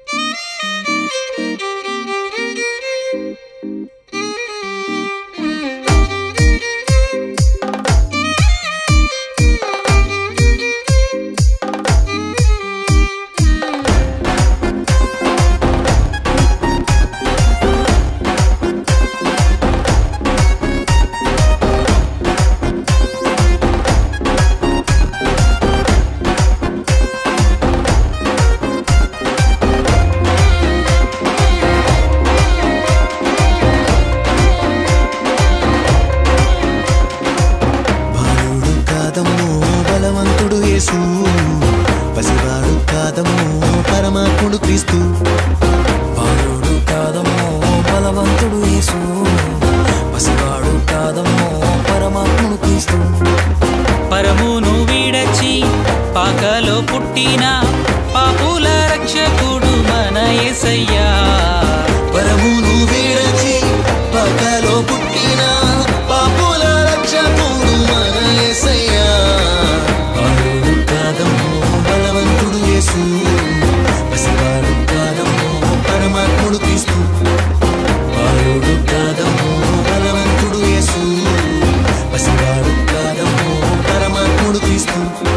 బాలుడు కాదమ్మో బలవంతుడు యేసు పసివాడు కాదమ్మో పరమాత్ముడు క్రీస్తు బాలుడు కాదమ్మో బలవంతుడు యేసు పసివాడు కాదమ్మో పరమాత్ముడు క్రీస్తు పరమును వీడచి పాకలో పుట్టిన పాపుల రక్షకుడు మన యేసయ్యా పరమును వీడచి పక్కలో పుట్టిన పాపుల రక్షకుడు మన యేసయ్యా బాలుడు కాదమ్మో బలవంతుడు యేసు పసివాడు కాదమ్మో పరమాత్ముడు క్రీస్తు బాలుడు కాదమ్మో బలవంతుడు యేసు పసివాడు కాదమ్మో పరమాత్ముడు క్రీస్తు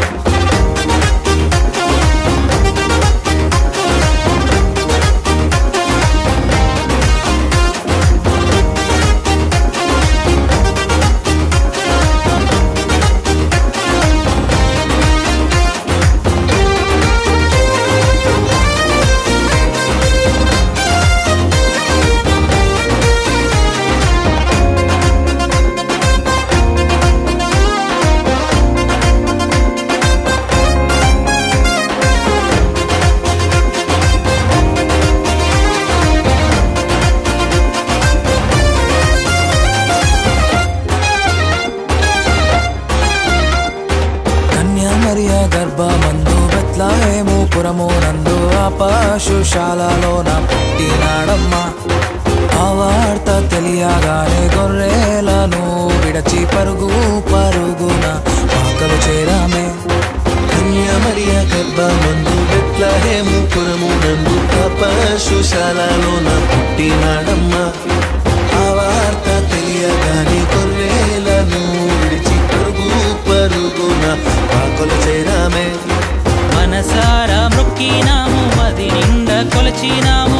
కన్యా మరియ గర్భమందు బెత్లహేము పురము నందు ఆ పశుశాలలోన పుట్టినాడమ్మా ఆ వార్త తెలియగానే గొర్రెలను విడచి పరుగు పరుగున పాకలు చేరామే కన్యామరియ గర్భమందు బెత్లహేము పురము నందు పశుశాలలోన పుట్టినాడమ్మా ఆ వార్త తెలియగానే గొర్రెలను విడిచి పరుగు పరుగున పాకలు చేరామే మనసారా మొక్కినాము మది నిండా కొలచినాము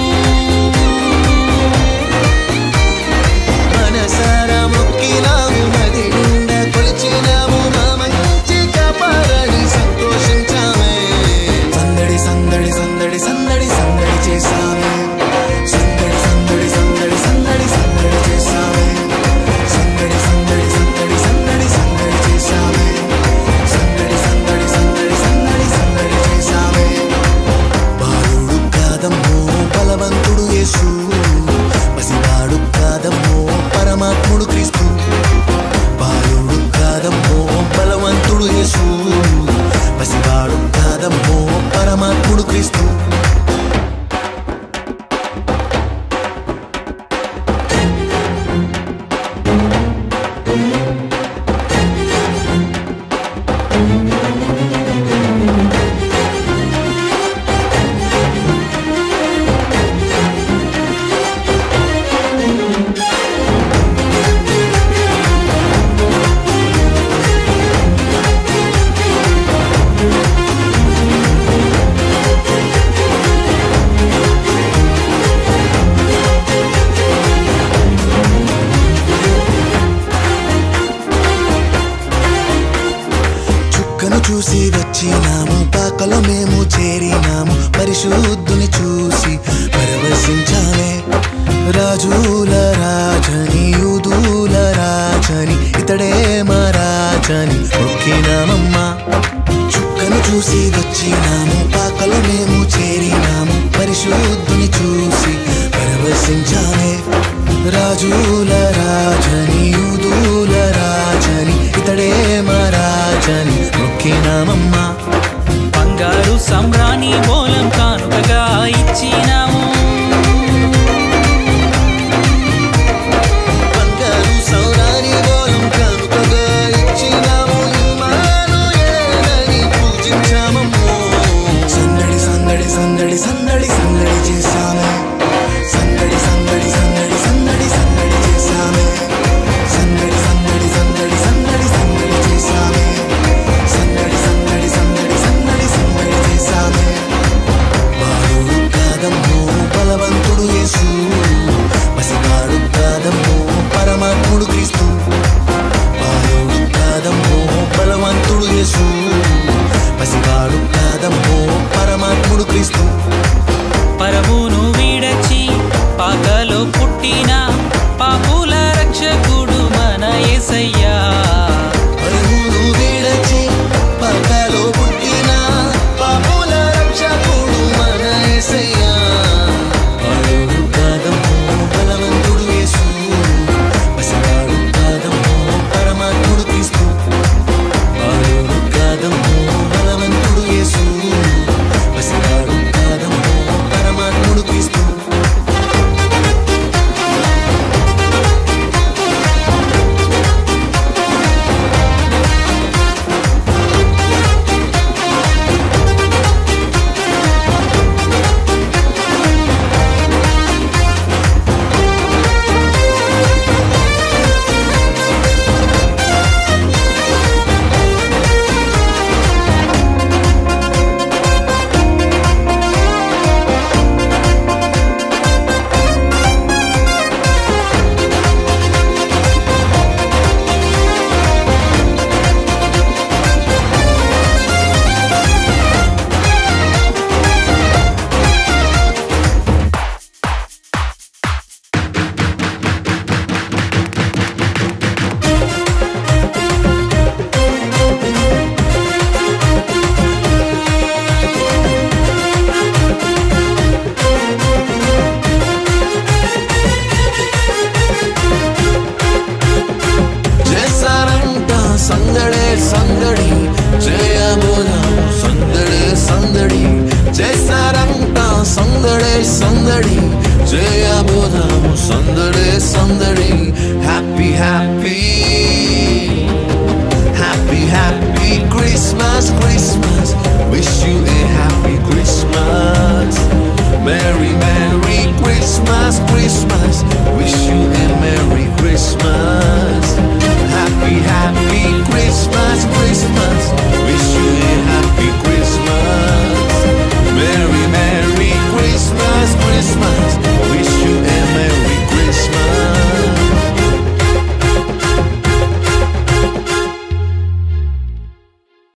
మనసారా మొక్కినాము నది నిండా కొలిచినాము మా మంచి కాపాడని సంతోషించామే సందడి సందడి సందడి సందడి సందడి చేసామే సందడి సందడి సందడి సందడి సందడి చేసామే సందడి సందడి సందడి సందడి సందడి చేసామే సందడి సందడి సందడి సందడి సందడి చేసామే బాలుడు కాదమ్మో బలవంతుడు యేసు పసివాడు కాదమ్మో పరమాత్ముడు క్రీస్తు బాలుడు కాదమ్మో బలవంతుడు యేసు పసివాడు కాదమ్మో పరమాత్ముడు క్రీస్తు చుక్కను చూసి వచ్చినాము పాకలో మేము చేరినాము పరిశుద్ధుని చూసి పరవశించామే రాజుల రాజని యూదుల రాజని ఇతడే మా రాజని మొక్కినామమ్మా చుక్కను చూసి వచ్చినాము పాకలో మేము చేరినాము పరిశుద్ధుని చూసి పరవశించామే రాజుల రాజని యూదుల రాజని ఇతడే మా రాజని మొక్కినామమ్మా బంగారు సంబ్రాణి మూలం కానుకగా ఇచ్చినాము బంగారు సౌరాని గోళం కానుకగా ఇచ్చినాము ఇమ్మానుయేలని పూజించామమ్మో సందడి సందడి సందడి సందడి సందడి పసివాడు కాదమ్మో పరమాత్ముడు క్రీస్తు పరమును వీడచి పాకలో పుట్టిన పాపుల రక్షకుడు మన యేసయ్యా పరమును వీడచి పక్కలో పుట్టిన పాపుల రక్షకుడు మన యేసయ్యా బాలుడు కాదమ్మో బలవంతుడు యేసు పసివాడు కాదమ్మో పరమాత్ముడు క్రీస్తు బాలుడు కాదమ్మో బలవంతుడు యేసు పసివాడు కాదమ్మో పరమాత్ముడు క్రీస్తు చేశారంట సందడే సందడి చేయబోదాము సందడే సందడి చేశారంట సందడే సందడి చేయబోదాము సందడే సందడి happy happy happy happy Christmas